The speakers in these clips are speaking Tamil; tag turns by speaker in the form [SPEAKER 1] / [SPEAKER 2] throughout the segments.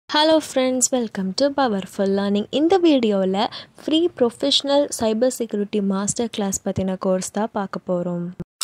[SPEAKER 1] hello friends welcome to powerful learning இந்த வீடியோவில் free professional cyber security master class பற்றின கோர்ஸ் தான் பார்க்க போகிறோம்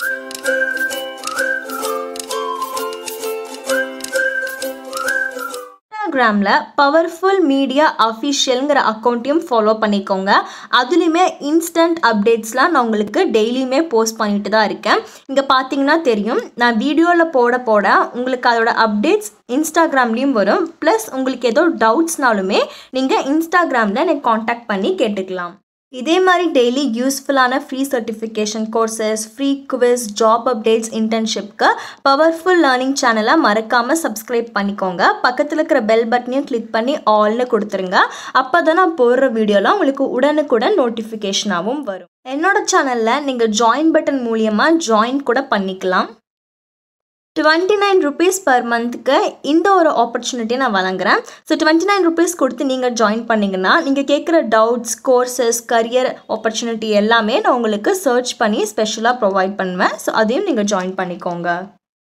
[SPEAKER 2] இன்ஸ்டாகிராமில் பவர்ஃபுல் மீடியா அஃபிஷியலுங்கிற அக்கௌண்ட்டையும் ஃபாலோ பண்ணிக்கோங்க அதுலேயுமே இன்ஸ்டன்ட் அப்டேட்ஸ்லாம் நான் உங்களுக்கு டெய்லியுமே போஸ்ட் பண்ணிட்டு தான் இருக்கேன் இங்கே பார்த்தீங்கன்னா தெரியும் நான் வீடியோவில் போட போட உங்களுக்கு அதோட அப்டேட்ஸ் இன்ஸ்டாகிராம்லேயும் வரும் ப்ளஸ் உங்களுக்கு ஏதோ டவுட்ஸ்னாலுமே நீங்கள் இன்ஸ்டாகிராமில் எனக்கு காண்டாக்ட் பண்ணி கேட்டுக்கலாம் இதே மாதிரி டெய்லி யூஸ்ஃபுல்லான free certification courses free quiz job updates இன்டர்ன்ஷிப்க்கு பவர்ஃபுல் லேர்னிங் சேனலை மறக்காமல் சப்ஸ்கிரைப் பண்ணிக்கோங்க பக்கத்தில் இருக்கிற பெல் பட்டனையும் கிளிக் பண்ணி ஆல்னு கொடுத்துருங்க அப்போ தான் நான் போடுற வீடியோலாம் உங்களுக்கு உடனுக்குடன் நோட்டிஃபிகேஷனாகவும் வரும் என்னோட சேனலில் நீங்கள் ஜாயின் பட்டன் மூலியமாக ஜாயின் கூட பண்ணிக்கலாம் டுவெண்ட்டி நைன் ருபீஸ் பர் மந்த்துக்கு இந்த ஒரு ஆப்பர்ச்சுனிட்டியை நான் வழங்குறேன் ஸோ டுவெண்ட்டி நைன் ருபீஸ் கொடுத்து நீங்கள் ஜாயின் பண்ணிங்கன்னா நீங்கள் கேட்குற டவுட்ஸ் கோர்சஸ் கரியர் ஆப்பர்ச்சுனிட்டி எல்லாமே நான் உங்களுக்கு சர்ச் பண்ணி ஸ்பெஷலாக ப்ரொவைட் பண்ணுவேன் ஸோ அதையும் நீங்கள் ஜாயின் பண்ணிக்கோங்க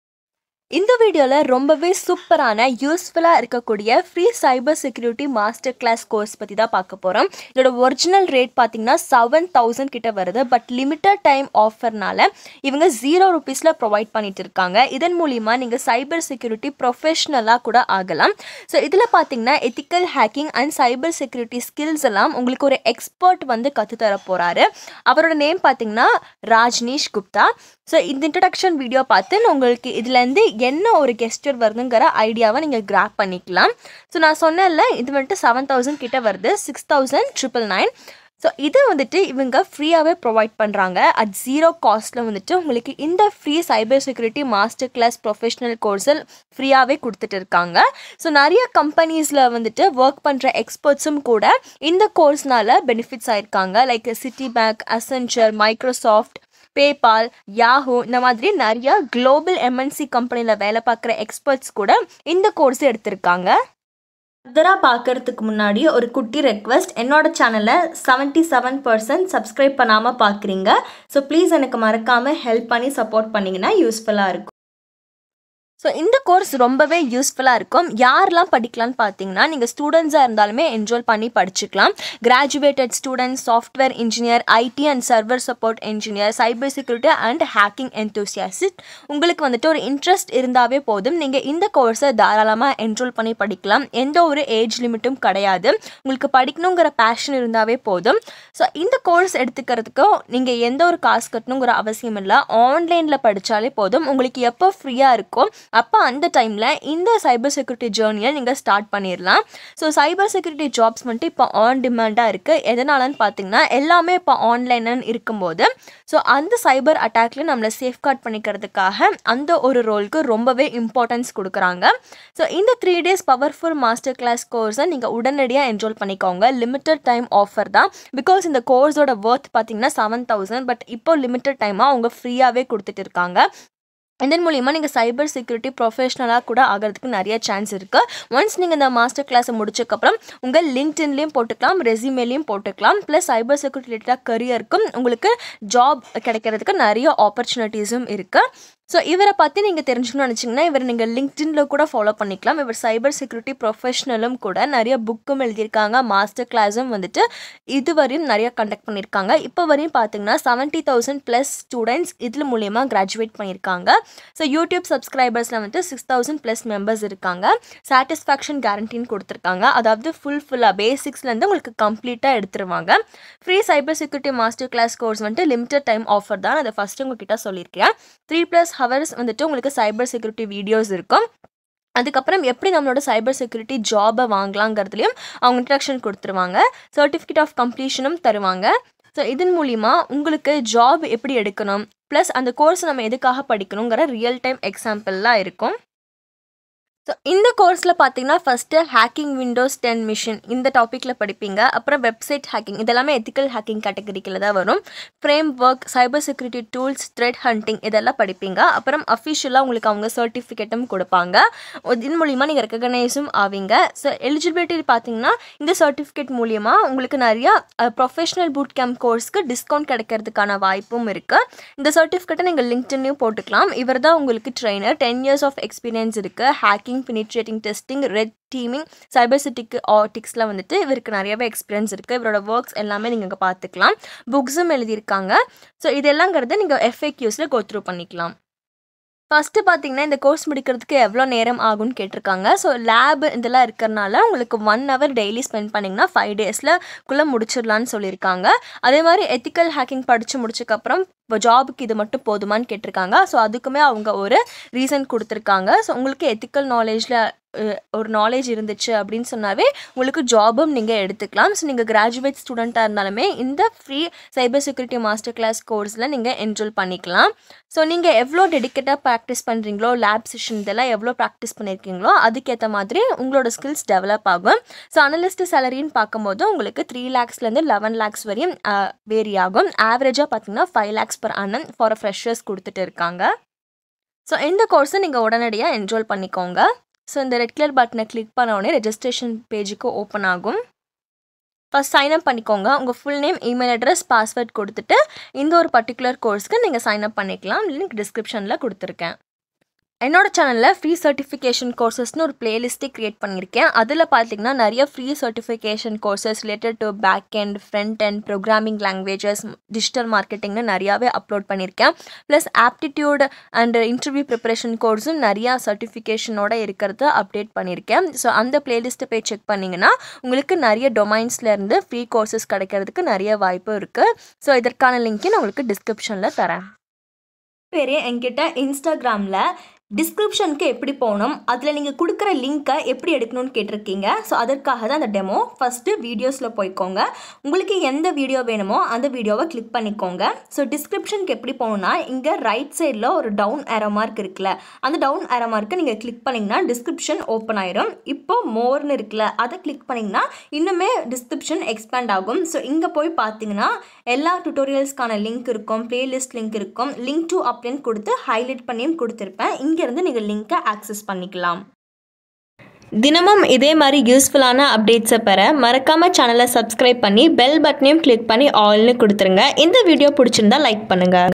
[SPEAKER 1] இந்த வீடியோவில் ரொம்பவே சூப்பரான யூஸ்ஃபுல்லாக இருக்கக்கூடிய free cyber security master class course பற்றி தான் பார்க்க போகிறோம் இதோட ஒரிஜினல் ரேட் பார்த்தீங்கன்னா செவன் தௌசண்ட் கிட்ட வருது பட் லிமிட்டட் டைம் ஆஃபர்னால இவங்க ஜீரோ ருபீஸில் ப்ரொவைட் பண்ணிட்டு இருக்காங்க இதன் மூலிமா நீங்கள் சைபர் செக்யூரிட்டி ப்ரொஃபஷ்னலாக கூட ஆகலாம் ஸோ இதில் பார்த்தீங்கன்னா ethical hacking and cyber security skills எல்லாம் உங்களுக்கு ஒரு எக்ஸ்பர்ட் வந்து கற்றுத்தர போகிறாரு அவரோட நேம் பார்த்தீங்கன்னா ராஜ்னீஷ் குப்தா ஸோ இந்த இன்ட்ரடக்ஷன் வீடியோ பார்த்து உங்களுக்கு இதுலேருந்து என்ன ஒரு கெஸ்டர் வருதுங்கிற ஐடியாவை நீங்கள் கிராப் பண்ணிக்கலாம் ஸோ நான் சொன்னேன்ல இது வந்துட்டு செவன் தௌசண்ட் கிட்ட வருது six thousand triple nine so இது வந்துட்டு இவங்க ஃப்ரீயாகவே ப்ரொவைட் பண்ணுறாங்க அட் ஜீரோ காஸ்ட்டில் வந்துட்டு உங்களுக்கு இந்த free cyber security master class professional கோர்ஸில் ஃப்ரீயாகவே கொடுத்துட்டு இருக்காங்க ஸோ நிறைய கம்பெனிஸில் வந்துட்டு ஒர்க் பண்ணுற எக்ஸ்பர்ட்ஸும் கூட இந்த கோர்ஸ்னால பெனிஃபிட்ஸ் ஆயிருக்காங்க like Citibank Accenture Microsoft PayPal Yahoo இந்த மாதிரி நிறைய குளோபல் எம்என்சி கம்பெனியில் வேலை பார்க்குற எக்ஸ்பர்ட்ஸ் கூட இந்த கோர்ஸ் எடுத்திருக்காங்க
[SPEAKER 2] ஃபர்தராக பார்க்கறதுக்கு முன்னாடி ஒரு குட்டி ரெக்வஸ்ட் என்னோட சேனலை செவன்ட்டி செவன் பர்சன்ட் சப்ஸ்கிரைப் பண்ணாமல் பார்க்குறீங்க ஸோ ப்ளீஸ் எனக்கு மறக்காமல் ஹெல்ப் பண்ணி சப்போர்ட் பண்ணிங்கன்னா யூஸ்ஃபுல்லாக இருக்கும்
[SPEAKER 1] ஸோ இந்த கோர்ஸ் ரொம்பவே யூஸ்ஃபுல்லாக இருக்கும் யாரெல்லாம் படிக்கலாம்னு பார்த்தீங்கன்னா நீங்கள் ஸ்டூடெண்ட்ஸாக இருந்தாலுமே என்ரோல் பண்ணி படிச்சுக்கலாம் graduated students software engineer IT and server support engineer cyber security and hacking enthusiast உங்களுக்கு வந்துட்டு ஒரு இன்ட்ரெஸ்ட் இருந்தாவே போதும் நீங்கள் இந்த கோர்ஸை தாராளமாக என்ரோல் பண்ணி படிக்கலாம் எந்த ஒரு ஏஜ் லிமிட்டும் கிடையாது உங்களுக்கு படிக்கணுங்கிற பேஷன் இருந்தாவே போதும் ஸோ இந்த கோர்ஸ் எடுத்துக்கிறதுக்கும் நீங்கள் எந்த ஒரு காசு கட்டணுங்கிற அவசியம் இல்லை ஆன்லைனில் படித்தாலே போதும் உங்களுக்கு எப்போ ஃப்ரீயாக இருக்கும் அப்போ அந்த டைமில் இந்த சைபர் செக்யூரிட்டி ஜேர்னியை நீங்கள் ஸ்டார்ட் பண்ணிடலாம் ஸோ சைபர் செக்யூரிட்டி ஜாப்ஸ் வந்துட்டு இப்போ ஆன் டிமாண்டாக இருக்குது எதனாலன்னு பார்த்தீங்கன்னா எல்லாமே இப்போ ஆன்லைன்னு இருக்கும்போது ஸோ அந்த சைபர் அட்டாக்ல நம்மளை சேஃப்கார்ட் பண்ணிக்கிறதுக்காக அந்த ஒரு ரோலுக்கு ரொம்பவே இம்பார்ட்டன்ஸ் கொடுக்குறாங்க ஸோ இந்த three days powerful master class கோர்ஸை நீங்கள் உடனடியாக என்ரோல் பண்ணிக்கோங்க லிமிட்டட் டைம் ஆஃபர் தான் பிகாஸ் இந்த கோர்ஸோட ஒர்த் பார்த்தீங்கன்னா செவன் தௌசண்ட் பட் இப்போ லிமிட்டட் டைமாக அவங்க ஃப்ரீயாகவே கொடுத்துட்டு இருக்காங்க இதன் மூலிமா நீங்கள் சைபர் செக்யூரிட்டி ப்ரொஃபஷ்னலாக கூட ஆகிறதுக்கு நிறைய சான்ஸ் இருக்குது ஒன்ஸ் நீங்கள் இந்த மாஸ்டர் கிளாஸை முடிச்சக்கப்புறம் உங்கள் லிங்க்டின்லேயும் போட்டுக்கலாம் ரெசியூமேலையும் போட்டுக்கலாம் ப்ளஸ் சைபர் செக்யூரிட்டி ரிலேட்டடாக கரியருக்கும் உங்களுக்கு ஜாப் கிடைக்கிறதுக்கு நிறைய ஆப்பர்ச்சுனிட்டிஸும் இருக்குது ஸோ இவரை பற்றி நீங்கள் தெரிஞ்சுக்கணும்னு நினச்சிங்கன்னா இவர் நீங்கள் லிங்க்டின்ல கூட ஃபாலோ பண்ணிக்கலாம் இவர் சைபர் செக்யூரிட்டி ப்ரொஃபஷனலும் கூட நிறைய புக்கும் எழுதியிருக்காங்க மாஸ்டர் கிளாஸும் வந்துட்டு இதுவரையும் நிறைய கண்டக்ட் பண்ணியிருக்காங்க இப்போ வரையும் பார்த்தீங்கன்னா செவன்ட்டி தௌசண்ட் ப்ளஸ் ஸ்டூடெண்ட்ஸ் இதில் மூலயமா கிராஜுவேட் பண்ணியிருக்காங்க ஸோ யூடியூப் சப்ஸ்கிரைபர்ஸில் வந்துட்டு சிக்ஸ் தௌசண்ட் ப்ளஸ் மெம்பர்ஸ் இருக்காங்க சாட்டிஸ்ஃபேக்ஷன் கேரண்டின்னு கொடுத்துருக்காங்க அதாவது ஃபுல் ஃபுல்லாக பேசிக்ஸ்லேருந்து உங்களுக்கு கம்ப்ளீட்டாக எடுத்துருவாங்க free cyber security master class course வந்துட்டு லிமிட்டட் டைம் ஆஃபர் தான் அதை ஃபஸ்ட்டு உங்ககிட்ட சொல்லியிருக்கேன் த்ரீ ப்ளஸ் ஹவர்ஸ் வந்துட்டு உங்களுக்கு சைபர் செக்யூரிட்டி வீடியோஸ் இருக்கும் அதுக்கப்புறம் எப்படி நம்மளோட சைபர் செக்யூரிட்டி ஜாபை வாங்கலாங்கிறதுலையும் அவங்க இன்ட்ரக்ஷன் கொடுத்துருவாங்க சர்டிஃபிகேட் ஆஃப் கம்ப்ளீஷனும் தருவாங்க ஸோ இதன் மூலிமா உங்களுக்கு ஜாப் எப்படி எடுக்கணும் ப்ளஸ் அந்த கோர்ஸ் நம்ம எதுக்காக படிக்கணுங்கிற ரியல் டைம் எக்ஸாம்பிள்லாம் இருக்கும் ஸோ இந்த கோர்ஸில் பார்த்தீங்கன்னா first hacking windows ten machine இந்த டாப்பிக்கில் படிப்பீங்க அப்புறம் வெப்சைட் ஹேக்கிங் இதெல்லாமே எத்திக்கல் ஹேக்கிங் கேட்டகரிக்கில் தான் வரும் framework cyber security tools threat hunting இதெல்லாம் படிப்பீங்க அப்புறம் அஃபிஷியலாக உங்களுக்கு அவங்க சர்டிஃபிகேட்டும் கொடுப்பாங்க இதன் மூலிமா நீங்கள் ரெக்கக்னைஸும் ஆவீங்க ஸோ எலிஜிபிலிட்டி பார்த்தீங்கன்னா இந்த சர்டிஃபிகேட் மூலிமா உங்களுக்கு நிறையா ப்ரொஃபஷனல் பூட் கேம்ப் கோர்ஸ்க்கு டிஸ்கவுண்ட் கிடைக்கிறதுக்கான வாய்ப்பும் இருக்குது இந்த சர்டிஃபிகேட்டை நீங்கள் லிங்க்டன்லையும் போட்டுக்கலாம் இவர் தான் உங்களுக்கு trainer ten years of experience இருக்குது hacking hacking penetrating testing red teaming cyber சிட்டிக்கு ஆட்டிக்ஸில் வந்துட்டு இவருக்கு நிறையவே எக்ஸ்பீரியன்ஸ் இருக்குது இவரோட ஒர்க்ஸ் எல்லாமே நீங்கள் இங்கே பார்த்துக்கலாம் புக்ஸும் எழுதியிருக்காங்க ஸோ இதெல்லாங்கிறத நீங்கள் எஃப்ஏக்யூஸில் கோத்ரூ பண்ணிக்கலாம் ஃபஸ்ட்டு பார்த்தீங்கன்னா இந்த கோர்ஸ் முடிக்கிறதுக்கு எவ்வளோ நேரம் ஆகும்னு கேட்டிருக்காங்க ஸோ லேப் இதெல்லாம் இருக்கிறனால உங்களுக்கு ஒன் ஹவர் டெய்லி ஸ்பெண்ட் பண்ணிங்கன்னா ஃபைவ் டேஸில் குள்ளே முடிச்சிடலான்னு சொல்லியிருக்காங்க அதே மாதிரி எத்திக்கல் ஹேக்கிங் படித்து முடிச்சக்கப்புறம் இப்போ ஜாபுக்கு இது மட்டும் போதுமான்னு கேட்டிருக்காங்க ஸோ அதுக்குமே அவங்க ஒரு ரீசன் கொடுத்துருக்காங்க ஸோ உங்களுக்கு எத்திக்கல் நாலேஜில் ஒரு நாலேஜ் இருந்துச்சு அப்படின்னு சொன்னாவே உங்களுக்கு ஜாபும் நீங்கள் எடுத்துக்கலாம் ஸோ நீங்கள் கிராஜுவேட் ஸ்டூடெண்ட்டாக இருந்தாலுமே இந்த free cyber security master class கோர்ஸில் நீங்கள் என்ரோல் பண்ணிக்கலாம் ஸோ நீங்கள் எவ்வளோ டெடிக்கேட்டாக ப்ராக்டிஸ் பண்ணுறீங்களோ லேப் செஷன் இதெல்லாம் எவ்வளோ ப்ராக்டிஸ் பண்ணியிருக்கீங்களோ அதுக்கேற்ற மாதிரி உங்களோட ஸ்கில்ஸ் டெவலப் ஆகும் ஸோ அனலிஸ்ட் சேலரின்னு பார்க்கும்போது உங்களுக்கு த்ரீ லேக்ஸ்லேருந்து லெவன் லேக்ஸ் வரையும் வேரி ஆகும் ஆவரேஜாக பார்த்தீங்கன்னா five lakhs per annum for freshers கொடுத்துட்டு இருக்காங்க ஸோ இந்த கோர்ஸை நீங்கள் உடனடியாக என்ரோல் பண்ணிக்கோங்க ஸோ இந்த ரெட் கலர் பட்டனை கிளிக் பண்ண உடனே ரெஜிஸ்ட்ரேஷன் பேஜுக்கு ஓப்பன் ஆகும் ஃபஸ்ட் சைன்அப் பண்ணிக்கோங்க உங்கள் full name email address password கொடுத்துட்டு இந்த ஒரு பர்டிகுலர் கோர்ஸ்க்கு நீங்கள் சைன்அப் பண்ணிக்கலாம் லிங்க் டிஸ்கிரிப்ஷனில் கொடுத்துருக்கேன் என்னோட சேனலில் ஃப்ரீ சர்டிஃபிகேஷன் கோர்சஸ்னு ஒரு பிளேலிஸ்ட்டே க்ரியேட் பண்ணியிருக்கேன் அதில் பார்த்தீங்கன்னா நிறைய free certification courses related to back and front and programming languages digital மார்க்கெட்டிங்னு நிறையாவே அப்லோட் பண்ணியிருக்கேன் plus aptitude and interview preparation கோர்ஸும் நிறையா சர்டிஃபிகேஷனோட இருக்கிறத அப்டேட் பண்ணியிருக்கேன் ஸோ அந்த பிளேலிஸ்ட்டை போய் செக் பண்ணிங்கன்னா உங்களுக்கு நிறைய டொமைன்ஸ்லேருந்து ஃப்ரீ கோர்சஸ் கிடைக்கிறதுக்கு நிறைய வாய்ப்பு இருக்குது ஸோ இதற்கான லிங்க்கை நான் உங்களுக்கு டிஸ்கிரிப்ஷனில் தரேன்
[SPEAKER 2] பேரே என்கிட்ட இன்ஸ்டாகிராமில் டிஸ்கிரிப்ஷனுக்கு எப்படி போகணும் அதில் நீங்கள் கொடுக்குற லிங்க்கை எப்படி எடுக்கணும்னு கேட்டிருக்கீங்க ஸோ அதற்காக தான் அந்த டெமோ ஃபஸ்ட்டு வீடியோஸில் போய்க்கோங்க உங்களுக்கு எந்த வீடியோ வேணுமோ அந்த வீடியோவை கிளிக் பண்ணிக்கோங்க ஸோ டிஸ்கிரிப்ஷனுக்கு எப்படி போகணும்னா இங்கே ரைட் சைடில் ஒரு டவுன் ஏரோ மார்க் இருக்குல்ல அந்த டவுன் ஏரோ மார்க்கை நீங்கள் கிளிக் பண்ணிங்கன்னா டிஸ்கிரிப்ஷன் ஓப்பன் ஆயிரும் இப்போ மோர்னு இருக்குல்ல அதை கிளிக் பண்ணிங்கன்னா இன்னுமே டிஸ்கிரிப்ஷன் எக்ஸ்பேண்ட் ஆகும் ஸோ இங்கே போய் பார்த்தீங்கன்னா எல்லா டுட்டோரியல்ஸ்க்கான லிங்க் இருக்கும் பிளேலிஸ்ட் லிங்க் இருக்கும் லிங்க் டு அப்படின்னு கொடுத்து ஹைலைட் பண்ணியும் கொடுத்துருப்பேன் இங்கேருந்து நீங்கள் லிங்க்கை ஆக்சஸ் பண்ணிக்கலாம் தினமும் இதே மாதிரி யூஸ்ஃபுல்லான அப்டேட்ஸை பெற மறக்காம சேனலை சப்ஸ்கிரைப் பண்ணி பெல் பட்டனையும் கிளிக் பண்ணி ஆல்னு கொடுத்துருங்க இந்த வீடியோ பிடிச்சிருந்தா லைக் பண்ணுங்க